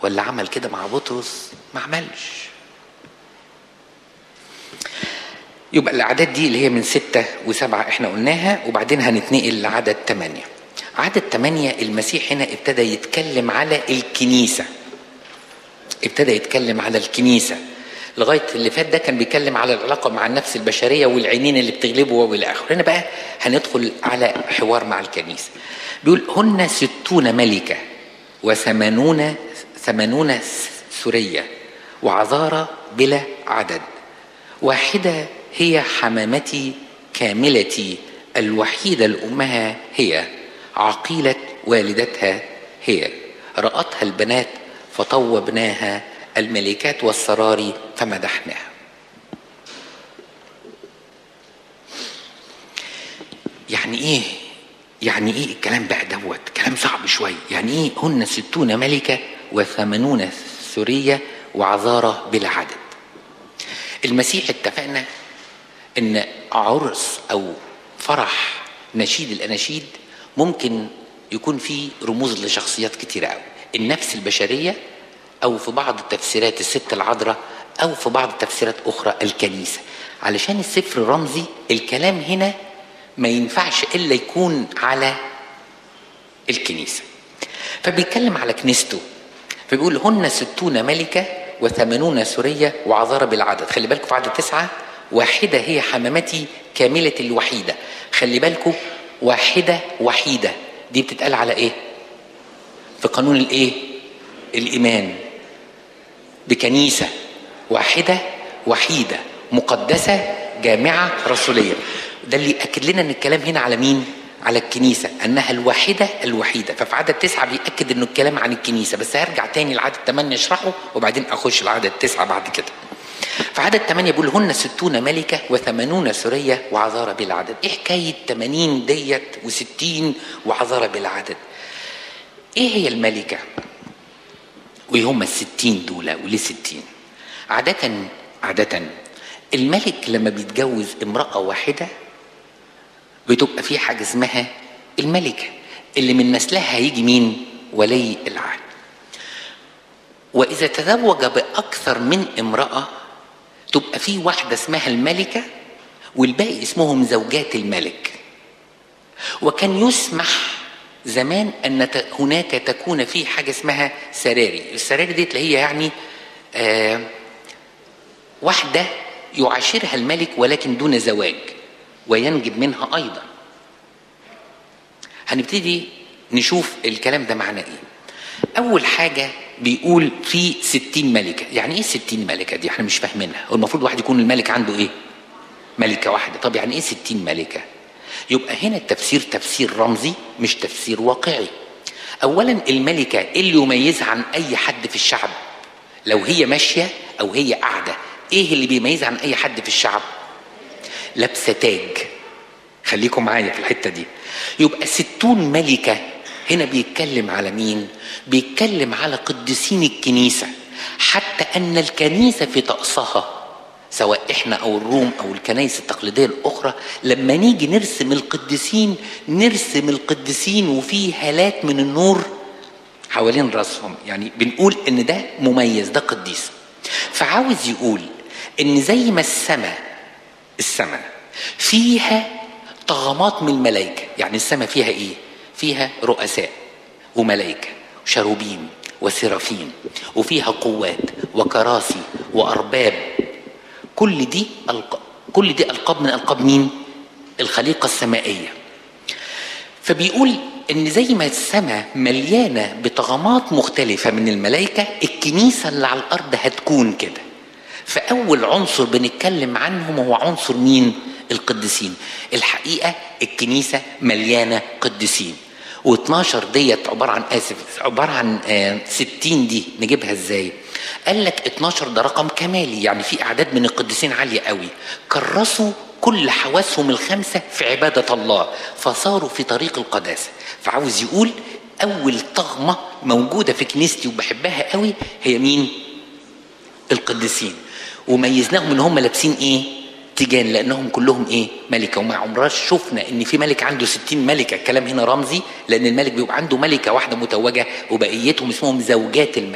ولا عمل كده مع بطرس ما عملش يبقى الأعداد دي اللي هي من ستة وسبعة احنا قلناها وبعدين هنتنقل لعدد ثمانية عدد ثمانية المسيح هنا ابتدى يتكلم على الكنيسة ابتدى يتكلم على الكنيسة لغاية اللي فات ده كان بيتكلم على العلاقة مع النفس البشرية والعينين اللي بتغلبه والى آخره هنا بقى هندخل على حوار مع الكنيسة بيقول هن ستون ملكة وثمانون ثمانون سرية وعذارى بلا عدد واحدة هي حمامتي كاملتي الوحيدة لأمها هي عقيلة والدتها هي رأتها البنات فطوبناها الملكات والسراري فمدحناها يعني ايه يعني ايه الكلام بقى دوت كلام صعب شوية يعني ايه هن ستون ملكة وثمانون سورية وعذارة بلا عدد المسيح اتفقنا ان عرس او فرح نشيد الاناشيد ممكن يكون فيه رموز لشخصيات كتيرة قوي النفس البشرية او في بعض التفسيرات الست العذراء او في بعض التفسيرات اخرى الكنيسة علشان السفر رمزي الكلام هنا ما ينفعش الا يكون على الكنيسة فبيتكلم على كنيسته فبيقول هن ستون ملكة وثمانون سورية وعذارى بالعدد خلي بالكم في عدد تسعة واحدة هي حمامتي كاملة الوحيدة خلي بالكم واحدة وحيدة دي بتتقال على ايه في قانون الايه الايمان بكنيسة واحدة وحيدة مقدسة جامعة رسولية ده اللي يأكد لنا ان الكلام هنا على مين على الكنيسة أنها الواحدة الوحيدة ففي عدد تسعة بيأكد أنه الكلام عن الكنيسة بس هرجع تاني لعدد ثمانية أشرحه وبعدين أخش لعدد تسعة بعد كده في عدد ثمانية بيقول هن ستون ملكة وثمانون سرية وعذارى بالعدد إيه حكاية ثمانين ديت وستين وعذارى بالعدد إيه هي الملكة وإيه هم الستين دول وليه ستين عادة عادة الملك لما بيتجوز امرأة واحدة بتبقى في حاجة اسمها الملكة اللي من نسلها هيجي مين ولي العهد وإذا تزوج بأكثر من امرأة تبقى في واحدة اسمها الملكة والباقي اسمهم زوجات الملك وكان يسمح زمان أن هناك تكون في حاجة اسمها سراري السراري دي اللي هي يعني آه واحدة يعاشرها الملك ولكن دون زواج وينجب منها أيضا هنبتدي نشوف الكلام ده معناه ايه أول حاجة بيقول في ستين ملكة يعني ايه ستين ملكة دي احنا مش فاهمينها هو المفروض واحد يكون الملك عنده ايه ملكة واحدة طب يعني ايه ستين ملكة يبقى هنا التفسير تفسير رمزي مش تفسير واقعي اولا الملكة إيه اللي يميزها عن اي حد في الشعب لو هي ماشية او هي قاعدة ايه اللي بيميزها عن اي حد في الشعب لابسه تاج خليكم معايا في الحته دي يبقى ستون ملكه هنا بيتكلم على مين بيتكلم على قديسين الكنيسه حتى ان الكنيسه في طقسها سواء احنا او الروم او الكنائس التقليديه الاخرى لما نيجي نرسم القديسين نرسم القديسين وفي هالات من النور حوالين راسهم يعني بنقول ان ده مميز ده قديس فعاوز يقول ان زي ما السماء السماء فيها طغمات من الملائكه يعني السماء فيها ايه فيها رؤساء وملائكه وشروبيم وسرافين وفيها قوات وكراسي وارباب كل دي ألق... كل دي القاب من القاب مين الخليقه السمائيه فبيقول ان زي ما السماء مليانه بطغمات مختلفه من الملائكه الكنيسه اللي على الارض هتكون كده فاول عنصر بنتكلم عنهم هو عنصر مين القديسين الحقيقه الكنيسه مليانه قديسين و12 ديت عباره عن اسف عباره عن 60 دي نجيبها ازاي قال لك 12 ده رقم كمالي يعني في اعداد من القديسين عاليه قوي كرسوا كل حواسهم الخمسه في عباده الله فصاروا في طريق القداسه فعاوز يقول اول طغمه موجوده في كنيستي وبحبها قوي هي مين القديسين وميزناهم ان هم لابسين ايه تيجان لانهم كلهم ايه ملكه وما عمرنا شفنا ان في ملك عنده ستين ملكه الكلام هنا رمزي لان الملك بيبقى عنده ملكه واحده متوجه وبقيتهم اسمهم زوجات الملك